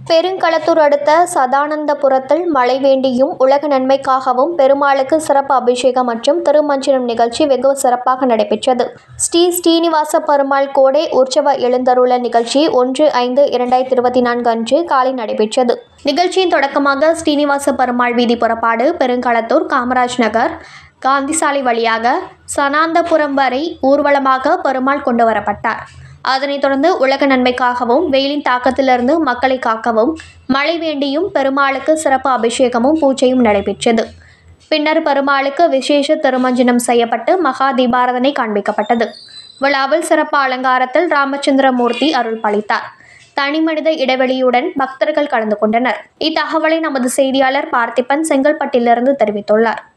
பெருங்களத்தூர் அடுத்த சதானந்தபுரத்தில் மழை வேண்டியும் உலக நன்மைக்காகவும் பெருமாளுக்கு சிறப்பு அபிஷேகம் மற்றும் திருமஞ்சனம் நிகழ்ச்சி வெகு சிறப்பாக நடைபெற்றது ஸ்ரீ ஸ்ரீனிவாச பெருமாள் கோடை உற்சவ எழுந்தருள நிகழ்ச்சி ஒன்று ஐந்து இரண்டாயிரத்தி இருபத்தி நான்கு அன்று காலை நடைபெற்றது நிகழ்ச்சியின் தொடக்கமாக ஸ்ரீனிவாச பெருமாள் வீதி புறப்பாடு பெருங்களத்தூர் காமராஜ் நகர் காந்தி சாலை வழியாக சனாந்தபுரம் வரை ஊர்வலமாக பெருமாள் கொண்டு வரப்பட்டார் அதனைத் தொடர்ந்து உலக நன்மைக்காகவும் வெயிலின் தாக்கத்திலிருந்து மக்களை காக்கவும் மழை வேண்டியும் பெருமாளுக்கு சிறப்பு அபிஷேகமும் பூஜையும் நடைபெற்றது பின்னர் பெருமாளுக்கு விசேஷ திருமஞ்சனம் செய்யப்பட்டு மகா தீபாரதனை காண்பிக்கப்பட்டது விழாவில் சிறப்பு அலங்காரத்தில் ராமச்சந்திரமூர்த்தி அருள் பாலித்தார் தனிமனித இடைவெளியுடன் பக்தர்கள் கலந்து கொண்டனர் இத்தகவலை நமது செய்தியாளர் பார்த்திபன் செங்கல்பட்டிலிருந்து தெரிவித்துள்ளார்